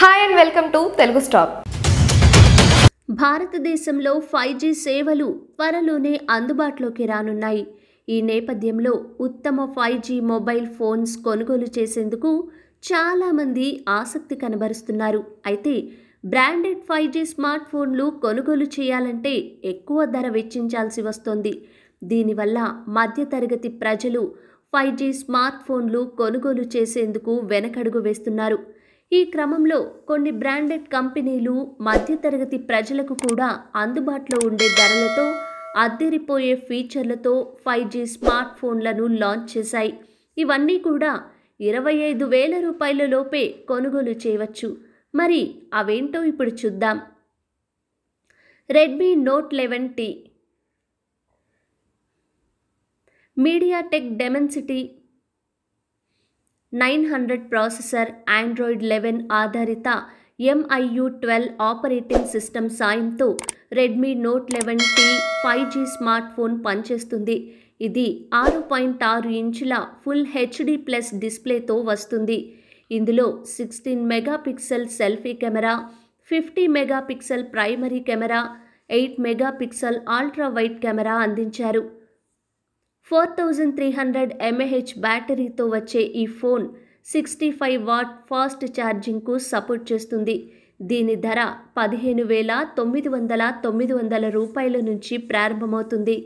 hi and welcome to Telugu stop భారతదేశంలో five G సేవలు త్వరలోనే అందుబాటులోకి రానున్నాయి ఈ నేపథ్యంలో ఉత్తమ ఫైవ్ జీ మొబైల్ ఫోన్స్ కొనుగోలు చేసేందుకు చాలామంది ఆసక్తి కనబరుస్తున్నారు అయితే బ్రాండెడ్ ఫైవ్ జీ స్మార్ట్ ఫోన్లు కొనుగోలు చేయాలంటే ఎక్కువ ధర వెచ్చించాల్సి వస్తోంది దీనివల్ల మధ్యతరగతి ప్రజలు ఫైవ్ జీ స్మార్ట్ ఫోన్లు కొనుగోలు చేసేందుకు వెనకడుగు వేస్తున్నారు ఈ క్రమంలో కొన్ని బ్రాండెడ్ కంపెనీలు మధ్యతరగతి ప్రజలకు కూడా అందుబాటులో ఉండే ధరలతో అద్దెరిపోయే ఫీచర్లతో ఫైవ్ జీ స్మార్ట్ ఫోన్లను లాంచ్ చేశాయి ఇవన్నీ కూడా ఇరవై ఐదు వేల రూపాయల లోపే కొనుగోలు చేయవచ్చు మరి అవేంటో ఇప్పుడు చూద్దాం Redmi Note eleven T MediaTek Dimensity nine hundred processor Android eleven ఆధారిత ఎంఐయు ట్వెల్వ్ ఆపరేటింగ్ సిస్టమ్ సాయంతో Redmi Note eleven T five G smartphone పనిచేస్తుంది ఇది ఆరు పాయింట్ ఆరు ఇంచుల ఫుల్ హెచ్డి ప్లస్ డిస్ప్లేతో వస్తుంది ఇందులో sixteen megapixel selfie camera fifty megapixel primary camera eight megapixel ultra wide camera అందించారు four thousand three hundred mAh బ్యాటరీతో వచ్చే ఈ phone sixty five watt fast ఛార్జింగ్కు సపోర్ట్ చేస్తుంది దీని ధర పదిహేను వేల తొమ్మిది వందల తొమ్మిది వందల రూపాయల నుంచి ప్రారంభమవుతుంది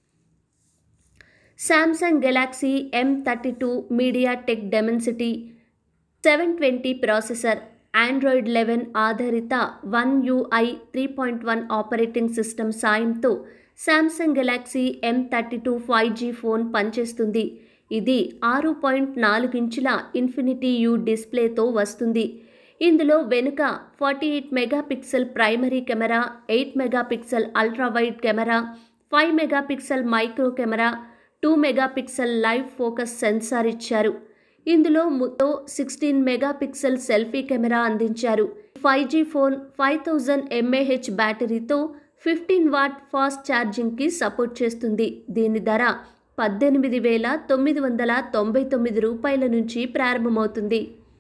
Samsung Galaxy M thirty two MediaTek Dimensity seven twenty processor Android eleven ఆధారిత One UI three point one operating system సాయంతో Samsung Galaxy M thirty two five G phone పనిచేస్తుంది ఇది ఆరు పాయింట్ నాలుగు ఇంచుల ఇన్ఫినిటీ యూ డిస్ప్లేతో వస్తుంది ఇందులో వెనుక forty eight megapixel primary camera eight megapixel ultra wide camera five megapixel micro camera two megapixel live focus sensor ఇచ్చారు ఇందులో మొత్తం సిక్స్టీన్ మెగాపిక్సెల్ సెల్ఫీ కెమెరా అందించారు five G phone five thousand mAh బ్యాటరీతో fifteen watt fast ఛార్జింగ్కి support చేస్తుంది దీని ధర పద్దెనిమిది వేల తొమ్మిది వందల తొంభై తొమ్మిది రూపాయల నుంచి ప్రారంభమవుతుంది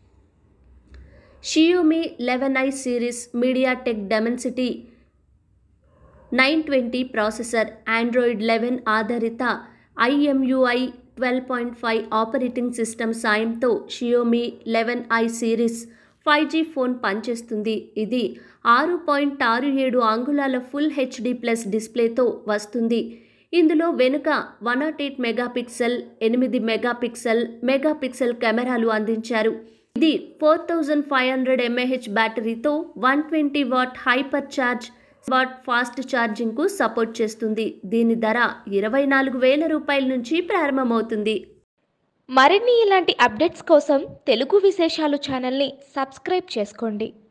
Xiaomi eleven i series MediaTek Dimensity nine twenty processor Android eleven ఆధారిత MIUI twelve point five operating system సాయంతో Xiaomi eleven i series five G phone పనిచేస్తుంది ఇది ఆరు పాయింట్ ఆరు ఏడు అంగుళాల ఫుల్ హెచ్డి ప్లస్ డిస్ప్లేతో వస్తుంది ఇందులో వెనుక వన్ నాట్ ఎయిట్ మెగాపిక్సెల్ ఎనిమిది మెగాపిక్సెల్ మెగాపిక్సెల్ కెమెరాలు అందించారు ఇది four thousand five hundred mAh బ్యాటరీతో one twenty watt hyper charge watt fast ఛార్జింగ్కు సపోర్ట్ చేస్తుంది దీని ధర ఇరవై నాలుగు వేల రూపాయల నుంచి ప్రారంభమవుతుంది మరిన్ని ఇలాంటి అప్డేట్స్ కోసం తెలుగు విశేషాలు ఛానల్ని సబ్స్క్రైబ్ చేసుకోండి